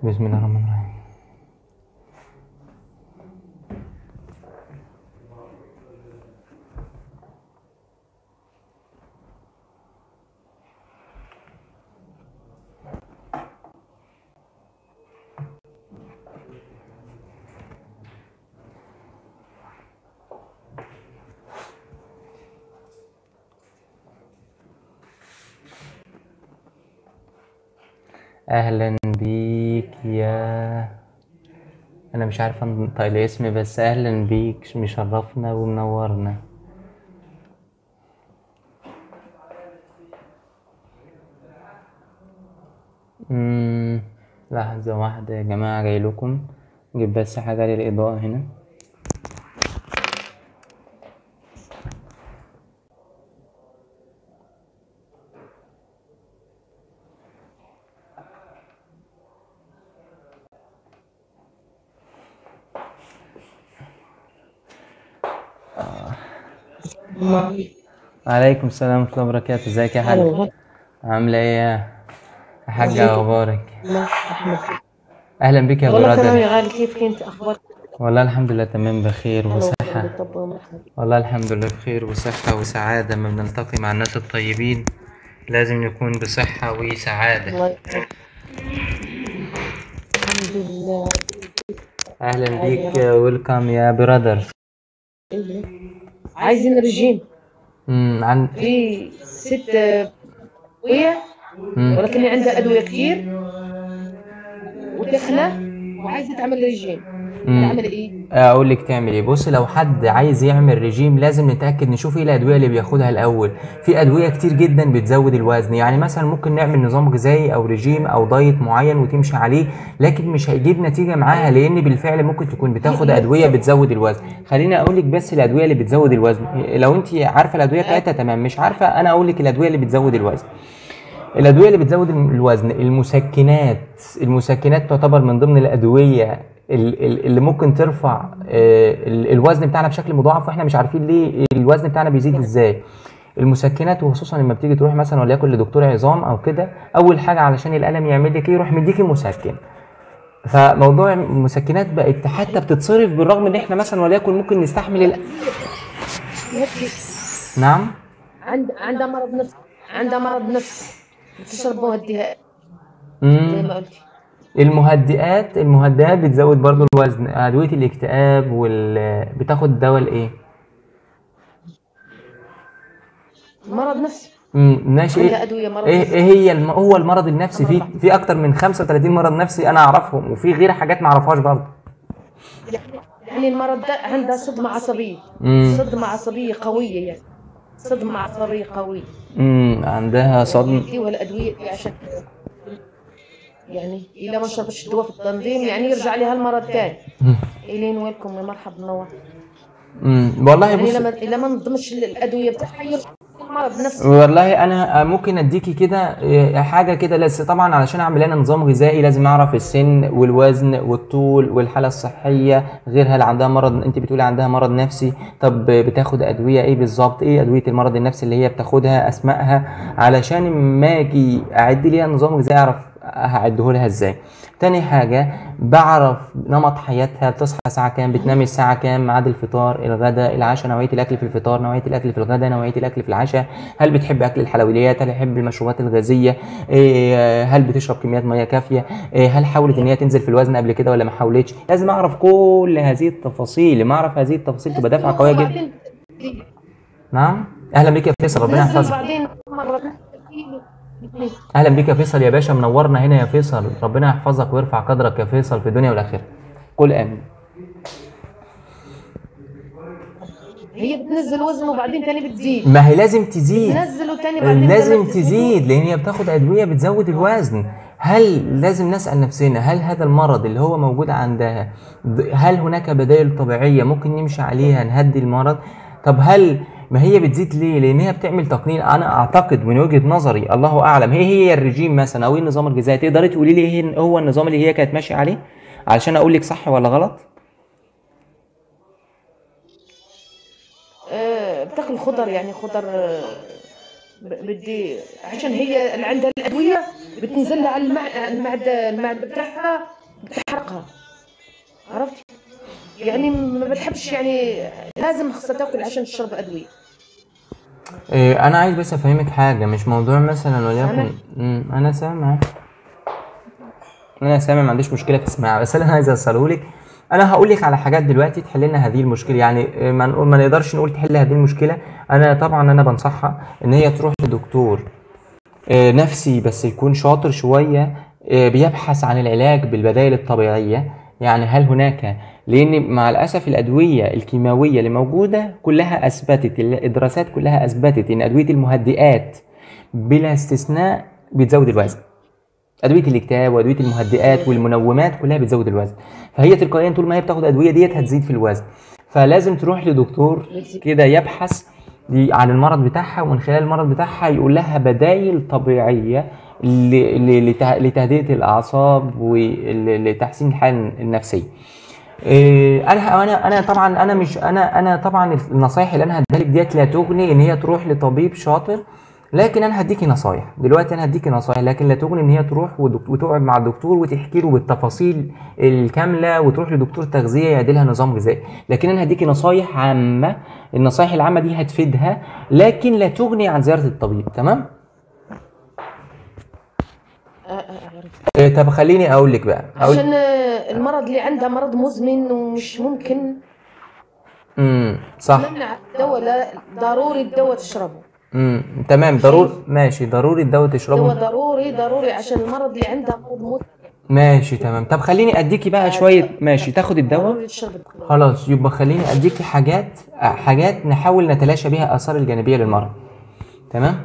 بسم الله الرحمن الرحيم اهلا بيك يا انا مش عارف انطق الاسم بس اهلا بيك مشرفنا ومنورنا مم، لحظة واحدة يا جماعة جاي لكم نجيب بس حاجة للإضاءة هنا عليكم السلام ورحمة الله وبركاته ازيك يا حاج الو عاملة ايه يا حاجة ازيك اخبارك الله احمد اهلا بك يا والله تمام برادر يا غالي كيف كنت اخبارك والله الحمد لله تمام بخير هلا وصحة وسهلا طب مرحبا والله الحمد لله بخير وصحة وسعادة ما بنلتقي مع الناس الطيبين لازم نكون بصحة وسعادة الله يسعدك الحمد لله أهلا بيك ويلكم يا برادر عايزين رجيم أمم، عن في ست ادويه أمم، ولكن عندها ادويه كثير ودخنه وعايزه تعمل رجيم أمم. تعمل ايه؟ اقول لك تعمل ايه بص لو حد عايز يعمل رجيم لازم نتاكد نشوف ايه الادويه اللي بياخدها الاول في ادويه كتير جدا بتزود الوزن يعني مثلا ممكن نعمل نظام غذائي او رجيم او دايت معين وتمشي عليه لكن مش هيجيب نتيجه معاها لان بالفعل ممكن تكون بتاخد ادويه بتزود الوزن خليني اقول لك بس الادويه اللي بتزود الوزن لو انت عارفه الادويه بتاعتها تمام مش عارفه انا اقول لك الادويه اللي بتزود الوزن الادويه اللي بتزود الوزن المسكنات المسكنات تعتبر من ضمن الادويه ال- ال- اللي ممكن ترفع آه، ال- الوزن بتاعنا بشكل مضاعف واحنا مش عارفين ليه الوزن بتاعنا بيزيد ازاي المسكنات وخصوصا لما بتيجي تروح مثلا وليكن لدكتور عظام او كده اول حاجه علشان الالم يعمل لك ايه يروح مديكي مسكن فموضوع المسكنات بقت حتى بتتصرف بالرغم ان احنا مثلا وليكن ممكن نستحمل ال... نعم عند عندها مرض نفسي عندها مرض نفسي تشرب مهدئات مم. زي ما قلتي المهدئات المهدئات بتزود برضو الوزن ادويه الاكتئاب وال بتاخد دواء الايه مرض نفسي مم، ماشي عندها ايه ادويه مرض ايه نفسي إيه هي الم... هو المرض النفسي في في اكتر من 35 مرض نفسي انا اعرفهم وفي غير حاجات ما اعرفهاش برضو يعني المرض ده عندها صدمه عصبيه مم. صدمه عصبيه قويه يعني صدمه عصبيه قويه امم عندها صدم يديوها الادويه دي عشان يعني اذا ما شربتش دواء في التنظيم يعني يرجع لها المرض تاني الين ويلكم يا مرحبا منور امم والله يعني بص لما اذا ما نظمش الادويه بتاعها يرجع المرض نفسه والله انا ممكن اديكي كده إيه، حاجه كده بس طبعا علشان اعمل انا نظام غذائي لازم اعرف السن والوزن والطول والحاله الصحيه غير هل عندها مرض انت بتقولي عندها مرض نفسي طب بتاخد ادويه ايه بالظبط ايه ادويه المرض النفسي اللي هي بتاخدها اسمائها علشان ما اجي اعد ليها نظام غذائي اعرف هعده لها ازاي تاني حاجة بعرف نمط حياتها بتصحى الساعة كام بتنام الساعة كام ميعاد الفطار الغداء العشاء نوعية الأكل في الفطار نوعية الأكل في الغداء نوعية الأكل في العشاء هل بتحب أكل الحلويات هل بتحب المشروبات الغازية إيه، هل بتشرب كميات مياه كافية إيه، هل حاولت إن هي تنزل في الوزن قبل كده ولا ما حاولتش لازم أعرف كل هذه التفاصيل لما أعرف هذه التفاصيل تبقى دفعة قوية جدا وبعدين نعم أهلا بك يا فيصل ربنا نزل يحفظك بعدين مرة اهلا بك يا فيصل يا باشا منورنا هنا يا فيصل ربنا يحفظك ويرفع قدرك يا فيصل في الدنيا والاخره قل امين هي بتنزل وزن وبعدين تاني بتزيد ما هي لازم تزيد تنزل وتاني بعدين لازم لما تزيد تزيد لان هي بتاخد ادويه بتزود الوزن هل لازم نسال نفسنا هل هذا المرض اللي هو موجود عندها ض- هل هناك بدائل طبيعيه ممكن نمشي عليها نهدي المرض طب هل ما هي بتزيد ليه لان هي بتعمل تقنين انا اعتقد من وجهه نظري الله اعلم هي هي الرجيم مثلا او ايه النظام الغذائي تقدري تقولي لي ايه هو النظام اللي هي كانت ماشيه عليه علشان اقول لك صح ولا غلط آه، بتاكل خضر يعني خضر آه، ب- بدي عشان هي اللي عندها الادويه بتنزل لها على المع- المعدة المعدة بتاعها بتحرقها عرفت يعني ما بتحبش يعني لازم خاصة تاكل عشان تشرب ادويه إيه انا عايز بس افهمك حاجه مش موضوع مثلا وليكن سامع؟ مم، انا سامع انا سامع ما عنديش مشكله في اسماع بس اللي انا عايز اوصله لك انا هقول لك على حاجات دلوقتي تحل لنا هذه المشكله يعني إيه، ما نقول- ما نقدرش نقول تحل هذه المشكله انا طبعا انا بنصحها ان هي تروح لدكتور آه، نفسي بس يكون شاطر شوية آه، بيبحث عن العلاج بالبدائل الطبيعية يعني هل هناك لأن مع الأسف الأدوية الكيماوية اللي موجودة كلها أثبتت الدراسات كلها أثبتت إن أدوية المهدئات بلا استثناء بتزود الوزن ادويه الاكتئاب وادويه المهدئات والمنومات كلها بتزود الوزن فهي تلقائيا طول ما هي بتاخد ادويه ديت هتزيد في الوزن فلازم تروح لدكتور كده يبحث ل- عن المرض بتاعها ومن خلال المرض بتاعها يقول لها بدائل طبيعيه ل- ل- لته- لتهدئه الاعصاب ولتحسين الحاله النفسيه إيه، انا انا انا طبعا انا مش انا انا طبعا النصايح اللي انا هديها لك ديت لا تغني ان هي تروح لطبيب شاطر لكن انا هديكي نصايح دلوقتي انا هديكي نصايح لكن لا تغني ان هي تروح ودك- وتقعد مع الدكتور وتحكي له بالتفاصيل الكامله وتروح لدكتور تغذيه يعدلها نظام غذائي لكن انا هديكي نصايح عامه النصايح العامه دي هتفيدها لكن لا تغني عن زياره الطبيب تمام آه، آه، عرفت. إيه طب خليني اقول لك بقى أقول... عشان آه، المرض اللي عندها مرض مزمن ومش ممكن امم صح تمنع الدواء لا ضروري الدواء تشربه امم تمام ضروري ماشي ضروري الدواء تشربه الدواء ضروري ضروري عشان المرض اللي عندها مرض مزمن ماشي تمام طب خليني اديكي بقى شويه ماشي تاخد الدواء ضروري تشرب الدواء. خلاص يبقى خليني اديكي حاجات حاجات نحاول نتلاشى بيها الاثار الجانبيه للمرض تمام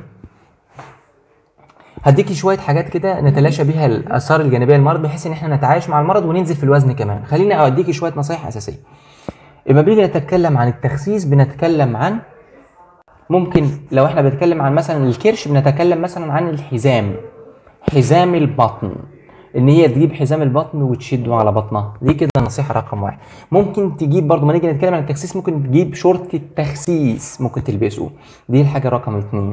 هديكي شويه حاجات كده نتلاشى بيها الاثار الجانبيه للمرض بحيث ان احنا نتعايش مع المرض وننزل في الوزن كمان خليني اديكي شويه نصايح اساسيه لما بنيجي نتكلم عن التخسيس بنتكلم عن ممكن لو احنا بنتكلم عن مثلا الكرش بنتكلم مثلا عن الحزام حزام البطن ان هي تجيب حزام البطن وتشده على بطنها دي كده نصيحه رقم واحد ممكن تجيب برضو ما نيجي نتكلم عن التخسيس ممكن تجيب شورت التخسيس ممكن تلبسه دي الحاجه رقم اتنين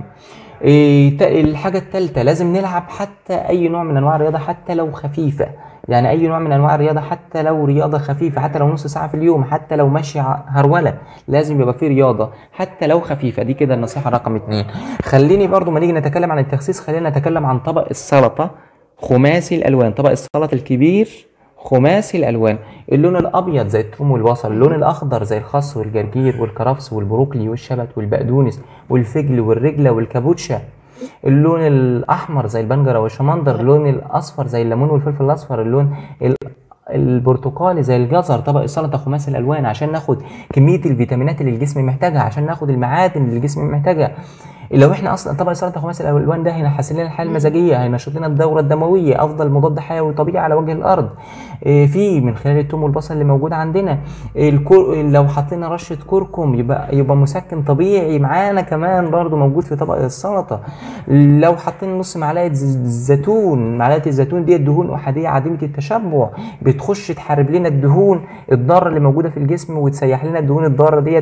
إيه تا- الحاجه الثالثه لازم نلعب حتى اي نوع من انواع الرياضه حتى لو خفيفه يعني اي نوع من انواع الرياضه حتى لو رياضه خفيفه حتى لو نص ساعه في اليوم حتى لو ماشي ع- هروله لازم يبقى في رياضه حتى لو خفيفه دي كده النصيحه رقم اتنين خليني برضو ما نيجي نتكلم عن التخسيس خلينا نتكلم عن طبق السلطه خماسي الالوان طبق السلطه الكبير خماسي الالوان اللون الابيض زي الثوم والبصل اللون الاخضر زي الخس والجرجير والكرفس والبروكلي والشبت والبقدونس والفجل والرجله والكابوتشا اللون الاحمر زي البنجره والشمندر اللون الاصفر زي الليمون والفلفل الاصفر اللون ال- البرتقالي زي الجزر طبق السلطه خماسي الالوان عشان ناخد كميه الفيتامينات اللي الجسم محتاجها عشان ناخد المعادن اللي الجسم محتاجها لو احنا اصلا طبق السلطه خماسي الالوان ده هيحسن لنا الحاله المزاجيه هينشط لنا الدوره الدمويه افضل مضاد حيوي طبيعي على وجه الارض إيه، في من خلال الثوم والبصل اللي موجود عندنا الكور... لو حطينا رشه كركم يبقى يبقى مسكن طبيعي معانا كمان برضو موجود في طبق السلطه لو حطينا نص معلقه ز- زيتون معلقه الزيتون ديت دهون احاديه عديمه التشبع بتخش تحارب لنا الدهون الضاره اللي موجوده في الجسم وتسيح لنا الدهون الضاره ديت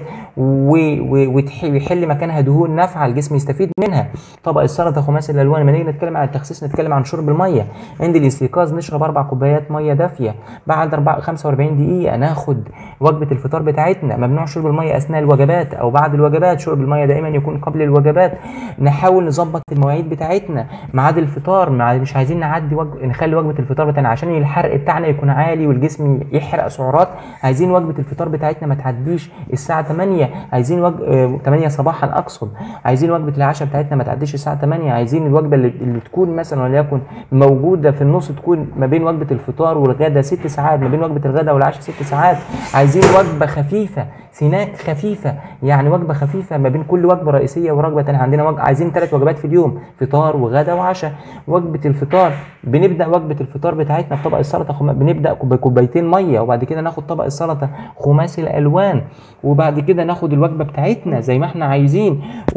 و- و- وتح- ويحل مكانها دهون نافعه الجسم يستفيد منها طبق السلطه خماسي الالوان لما نيجي نتكلم عن التخسيس نتكلم عن شرب الميه عند الاستيقاظ نشرب اربع كوبايات ميه دافيه بعد أربع 45 دقيقه ناخد وجبه الفطار بتاعتنا ممنوع شرب الميه اثناء الوجبات او بعد الوجبات شرب الميه دائما يكون قبل الوجبات نحاول نظبط المواعيد بتاعتنا ميعاد الفطار مع مش عايزين نعدي وج... نخلي وجبه الفطار بتاعنا عشان الحرق بتاعنا يكون عالي والجسم يحرق سعرات عايزين وجبه الفطار بتاعتنا ما تعديش الساعه 8 عايزين وج... آه، 8 صباحا اقصد عايزين وجبه العشاء بتاعتنا ما تعديش الساعه 8 عايزين الوجبه اللي, اللي تكون مثلا وليكن موجوده في النص تكون ما بين وجبه الفطار والغداء ست ساعات ما بين وجبه الغداء والعشاء ست ساعات عايزين وجبه خفيفه سناك خفيفه يعني وجبه خفيفه ما بين كل وجبه رئيسيه ووجبه تانية عندنا وج... عايزين ثلاث وجبات في اليوم فطار وغدا وعشاء وجبه الفطار بنبدا وجبه الفطار بتاعتنا بطبق السلطه خم... بنبدا كوب- بكوبايتين ميه وبعد كده ناخد طبق السلطه خماسي الالوان وبعد كده ناخد الوجبه بتاعتنا زي ما احنا عايزين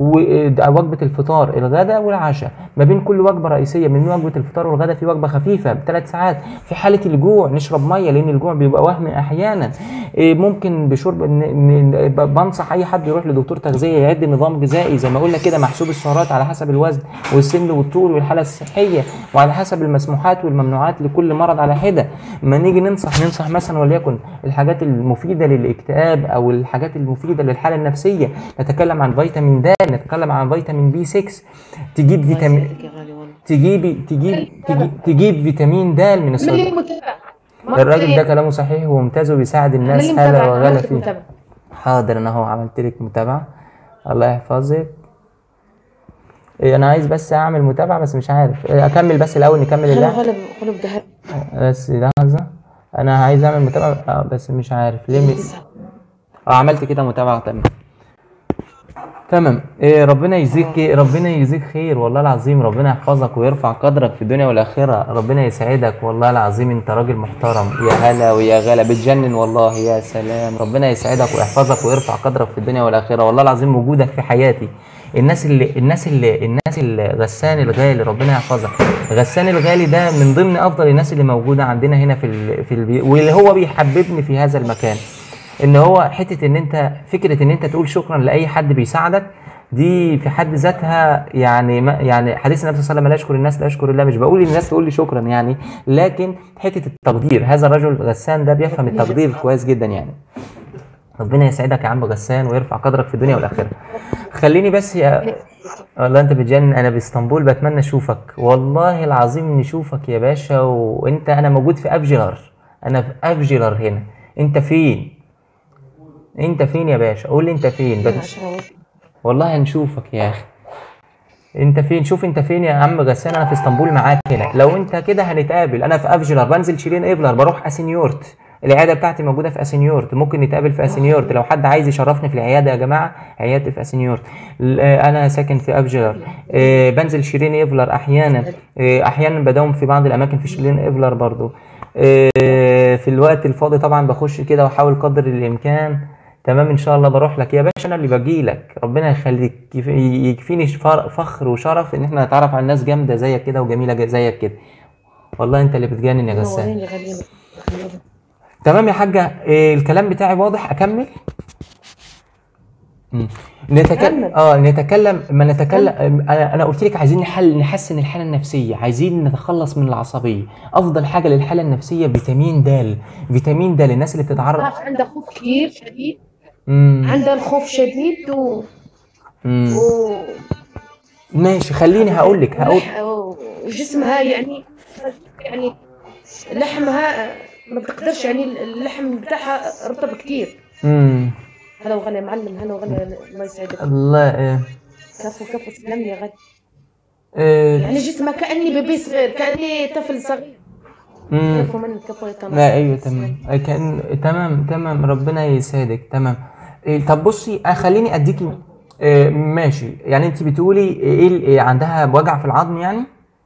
ووجبه الفطار الغداء والعشاء ما بين كل وجبه رئيسيه من وجبه الفطار والغداء في وجبه خفيفه بثلاث ساعات في حاله الجوع نشرب ميه لان الجوع بيبقى وهم احيانا إيه، ممكن بشرب ن- ن- ب- بنصح اي حد يروح لدكتور تغذيه يعد نظام غذائي زي ما قلنا كده محسوب السعرات على حسب الوزن والسن والطول والحاله الصحيه وعلى حسب المسموحات والممنوعات لكل مرض على حده ما نيجي ننصح ننصح مثلا وليكن الحاجات المفيده للاكتئاب او الحاجات المفيده للحاله النفسيه نتكلم عن فيتامين د نتكلم عن فيتامين بي 6 تجيب الله فيتامين يسعدك يا غالي والله تجيبي تجيب تجيب, تجيب فيتامين د من من الصيدليه اللي متابع ما الراجل ده تخيل. كلامه صحيح وممتاز وبيساعد من الناس اللي هلا متابع وغلا عملت فيه متابع حاضر انا اهو عملت لك متابعه الله يحفظك إيه انا عايز بس اعمل متابعه بس مش عارف إيه اكمل بس الاول نكمل هلا اللعب غلب قلوب ذهب بس لحظه انا عايز اعمل متابعه آه بس مش عارف ليه م... اه عملت كده متابعه تمام تمام إيه ربنا يجزيك ربنا يجزيك خير والله العظيم ربنا يحفظك ويرفع قدرك في الدنيا والاخره ربنا يسعدك والله العظيم انت راجل محترم يا هلا ويا غلا بتجنن والله يا سلام ربنا يسعدك ويحفظك ويرفع قدرك في الدنيا والاخره والله العظيم وجودك في حياتي الناس اللي الناس اللي الناس اللي غسان الغالي ربنا يحفظك غسان الغالي ده من ضمن افضل الناس اللي موجوده عندنا هنا في ال... في البي... واللي هو بيحببني في هذا المكان ان هو حته ان انت فكره ان انت تقول شكرا لاي حد بيساعدك دي في حد ذاتها يعني ما يعني حديث النبي صلى الله عليه وسلم لا يشكر الناس لا يشكر الله مش بقول للناس تقول لي شكرا يعني لكن حته التقدير هذا الرجل غسان ده بيفهم التقدير كويس جدا يعني ربنا يسعدك يا عم غسان ويرفع قدرك في الدنيا والاخره خليني بس يا والله انت بتجنن انا باسطنبول بتمنى اشوفك والله العظيم نشوفك يا باشا وانت انا موجود في افجلر انا في افجلر هنا انت فين انت فين يا باشا قول لي انت فين بت... عشرة والله هنشوفك يا اخي انت فين شوف انت فين يا عم غسان انا في اسطنبول معاك هنا لو انت كده هنتقابل انا في افجلر بنزل شيرين ايفلر بروح اسينيورت العياده بتاعتي موجوده في اسينيورت ممكن نتقابل في اسينيورت لو حد عايز يشرفني في العياده يا جماعه عيادتي في اسينيورت ل- آه، انا ساكن في افجلر آه، بنزل شيرين ايفلر احيانا آه، احيانا بداوم في بعض الاماكن في شيرين ايفلر برضو آه، في الوقت الفاضي طبعا بخش كده واحاول قدر الامكان تمام ان شاء الله بروح لك يا باشا انا اللي باجي لك ربنا يخليك يف- يكفيني فر- فخر وشرف ان احنا نتعرف على ناس جامده زيك كده وجميله ج- زيك كده والله انت اللي بتجنن يا غسان منورين يا غاليين تمام يا حاجه إيه الكلام بتاعي واضح اكمل مم. نتكلم كمل. اه نتكلم ما نتكلم انا انا قلت لك عايزين نحل نحسن الحاله النفسيه عايزين نتخلص من العصبيه افضل حاجه للحاله النفسيه فيتامين د فيتامين د الناس اللي بتتعرض عارف عنده خوف كثير شديد مم. عنده الخوف شديد و... مم. و... ماشي خليني هقول لك هقول ولح- وجسمها يعني يعني لحمها ما بتقدرش يعني اللحم بتاعها رطب كثير مم. هلا وغلا يا معلم هلا وغلا الله يسعدك الله إيه. كفو كفو تسلم لي يا غالي إيه. يعني جسمها كاني بيبي صغير كاني طفل صغير مم. كفو منك كفو يا تمام لا ايوه تمام كان تمام تمام ربنا يسعدك تمام إيه طب بصي آه، خليني اديكي إيه ماشي يعني انت بتقولي ايه ال- إيه عندها وجع في العظم يعني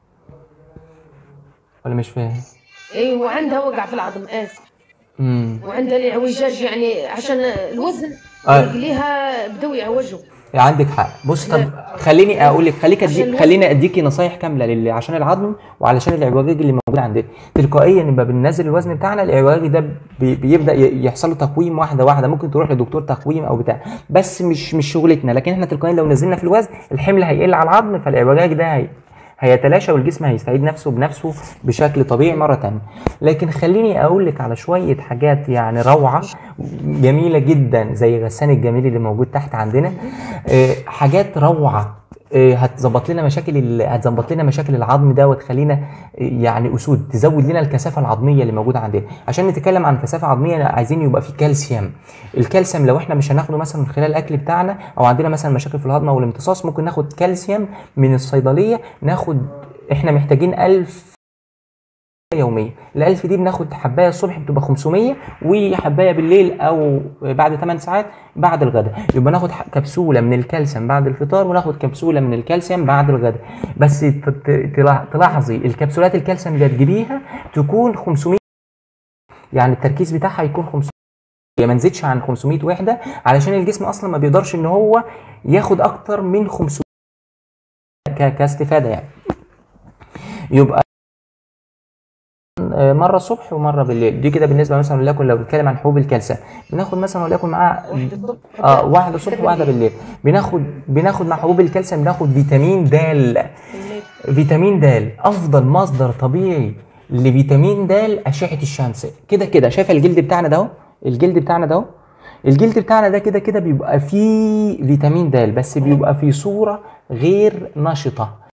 ولا مش فاهم ايوه وعندها وقع في العظم اسف امم وعندها الاعوجاج يعني عشان الوزن آه. رجليها بدوا يعوجوا عندك حق بص طب خليني اقول لك خليك عشان أدي... الوزن. خليني اديكي نصايح كامله للي عشان العظم وعلشان الاعوجاج اللي موجود عندنا تلقائيا لما بننزل الوزن بتاعنا الاعوجاج ده بي... بيبدا ي- يحصل له تقويم واحده واحده ممكن تروح لدكتور تقويم او بتاع بس مش مش شغلتنا لكن احنا تلقائيا لو نزلنا في الوزن الحمل هيقل على العظم فالاعوجاج ده هي... هيتلاشى والجسم هيستعيد نفسه بنفسه بشكل طبيعي مره تانية لكن خليني اقول لك على شويه حاجات يعني روعه جميله جدا زي غسان الجميل اللي موجود تحت عندنا آه، حاجات روعه آه، هتظبط لنا مشاكل ال- هتظبط لنا مشاكل العظم ده وتخلينا آه، يعني اسود تزود لنا الكثافه العظميه اللي موجوده عندنا عشان نتكلم عن كثافه عظميه عايزين يبقى في كالسيوم الكالسيوم لو احنا مش هناخده مثلا من خلال الاكل بتاعنا او عندنا مثلا مشاكل في الهضم او الامتصاص ممكن ناخد كالسيوم من الصيدليه ناخد احنا محتاجين 1000 يوميا الألف دي بناخد حباية الصبح بتبقى 500 وحباية بالليل أو بعد 8 ساعات بعد الغداء يبقى ناخد ح- كبسولة من الكالسيوم بعد الفطار وناخد كبسولة من الكالسيوم بعد الغداء بس ت- ت- تلا- تلاحظي الكبسولات الكالسيوم اللي هتجيبيها تكون 500 يعني التركيز بتاعها يكون 500 هي ما نزيدش عن 500 وحدة علشان الجسم أصلا ما بيقدرش إن هو ياخد أكتر من 500 ك- كاستفادة يعني يبقى آه، مره الصبح ومره بالليل دي كده بالنسبه مثلا وليكن لو بنتكلم عن حبوب الكالسيوم بناخد مثلا وليكن معاها واحدة الصبح اه واحده الصبح وواحده بالليل بناخد بناخد مع حبوب الكالسيوم بناخد فيتامين د بالليل. فيتامين د افضل مصدر طبيعي لفيتامين د اشعه الشمس كده كده شايف الجلد بتاعنا ده اهو الجلد بتاعنا ده اهو الجلد بتاعنا ده كده كده بيبقى فيه فيتامين د بس بيبقى في صوره غير نشطه